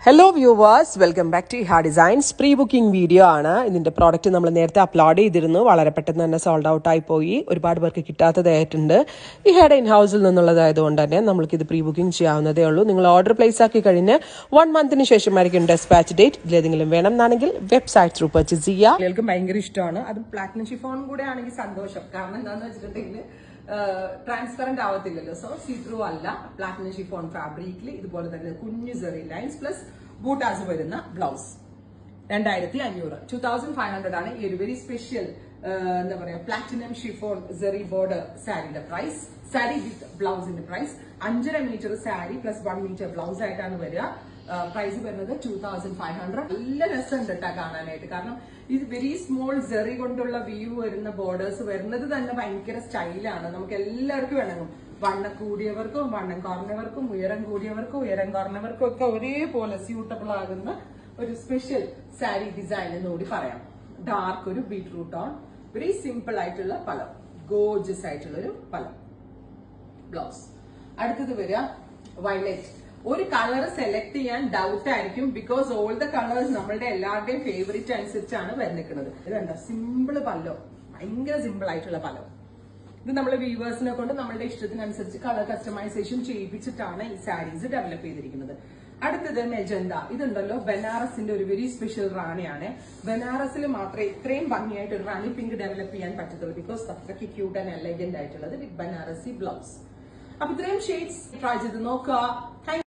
hello viewers welcome back to ha designs pre booking video ആണ് ഇതിന്റെ product നമ്മൾ നേരത്തെ അപ്ലോഡ് ചെയ്തിരുന്നു വളരെ പെട്ടെന്ന് തന്നെ സോൾഡ് ഔട്ട് ആയി പോയി ഒരുപാട് പേർക്ക് കിട്ടാത്തതായിട്ടുണ്ട് ഈ ഹെഡ് ഇൻ ഹൗസിൽ നിന്നുള്ളതായതുകൊണ്ട് തന്നെ നമ്മൾക്ക് ഇത് പ്രീ ബുക്കിംഗ് ചെയ്യാവുന്നതേ ഉള്ളൂ നിങ്ങൾ ഓർഡർ പ്ലേസ് ആക്കി കഴിഞ്ഞ് വൺ മന്തിന് ശേഷമായിരിക്കും ഡെസ്പാച്ച് ഡേറ്റ് ഇതിലേതെങ്കിലും വേണം എന്നാണെങ്കിൽ വെബ്സൈറ്റ് ത്രൂ പർച്ചേസ് ചെയ്യാം കുട്ടികൾക്ക് ഭയങ്കര ഇഷ്ടമാണ് അത് പ്ലാറ്റിനം ഷിഫോൺ കൂടെ ആണെങ്കിൽ സന്തോഷം കാരണം എന്താന്ന് വെച്ചിട്ടുണ്ടെങ്കിൽ ട്രാൻസ്പെറന്റ് ആവത്തില്ലല്ലോ സോ സീ ത്രൂ അല്ല പ്ലാറ്റിനം ഷിഫോൺ ഫാബ്രിക്കിൽ ഇതുപോലെ തന്നെ കുഞ്ഞു സെറി ലൈൻസ് പ്ലസ് ബൂട്ടാസ് വരുന്ന ബ്ലൗസ് രണ്ടായിരത്തി അഞ്ഞൂറ് ടൂ തൗസൻഡ് ഫൈവ് ഹൺഡ്രഡ് ആണ് ഈ ഒരു വെരി സ്പെഷ്യൽ എന്താ പറയാ പ്ലാറ്റിനം ഷിഫോൺ സെറി ബോർഡർ സാരിയുടെ പ്രൈസ് സാരി വിത്ത് ബ്ലൗസിന്റെ പ്രൈസ് അഞ്ചര metre sari plus one metre blouse ആയിട്ടാണ് വരിക പ്രൈസ് വരുന്നത് ടൂ തൗസൻഡ് ഫൈവ് ഹൺഡ്രഡ് നല്ല രസമുണ്ട് കേട്ടോ കാണാനായിട്ട് കാരണം ഇത് വെരി സ്മോൾ ജെറി കൊണ്ടുള്ള വ്യൂ വരുന്ന ബോർഡേഴ്സ് വരുന്നത് തന്നെ ഭയങ്കര സ്റ്റൈലാണ് നമുക്ക് എല്ലാവർക്കും ഇണങ്ങും വണ്ണം കൂടിയവർക്കും വണ്ണം കുറഞ്ഞവർക്കും ഉയരം കൂടിയവർക്കും ഉയരം കുറഞ്ഞവർക്കും ഒക്കെ ഒരേപോലെ സ്യൂട്ടബിൾ ആകുന്ന ഒരു സ്പെഷ്യൽ സാരി ഡിസൈൻ എന്ന് കൂടി പറയാം ഡാർക്ക് ഒരു ബീട്രൂട്ട് ഓൺ വെരി സിമ്പിൾ ആയിട്ടുള്ള പലം ഗോജസ് ആയിട്ടുള്ള ഒരു പലം ബ്ലൗസ് അടുത്തത് വരിക വയലറ്റ് ഒരു കളർ സെലക്ട് ചെയ്യാൻ ഡൗട്ട് ആയിരിക്കും ബിക്കോസ് ഓൾ ദ കളേഴ്സ് നമ്മളുടെ എല്ലാവരുടെയും ഫേവറേറ്റ് അനുസരിച്ചാണ് വരുന്നിക്കുന്നത് ഇത് കണ്ടോ സിമ്പിൾ പല്ലോ ഭയങ്കര സിമ്പിൾ ആയിട്ടുള്ള പല്ലോ ഇത് നമ്മൾ വീവേഴ്സിനെ കൊണ്ട് നമ്മളുടെ ഇഷ്ടത്തിനനുസരിച്ച് കളർ കസ്റ്റമൈസേഷൻ ചെയ്യിപ്പിച്ചിട്ടാണ് ഈ സാരീസ് ഡെവലപ്പ് ചെയ്തിരിക്കുന്നത് അടുത്തത് മെജന്ത ഇതുണ്ടല്ലോ ബനാറസിന്റെ ഒരു വെരി സ്പെഷ്യൽ റാണിയാണ് ബനാറസിൽ മാത്രമേ ഇത്രയും ഭംഗിയായിട്ട് ഒരു റാണി പിങ്ക് ഡെവലപ്പ് ചെയ്യാൻ പറ്റത്തുള്ളൂ ബിക്കോസ് അത്രയ്ക്ക് ക്യൂട്ട് ആൻഡ് എലഗന്റ് ആയിട്ടുള്ളത് ബനാറസി ബ്ലൗസ് അപ്പൊ ഇത്രയും ഷെയ്ഡ്സ് ട്രൈ ചെയ്ത് നോക്കുക Thank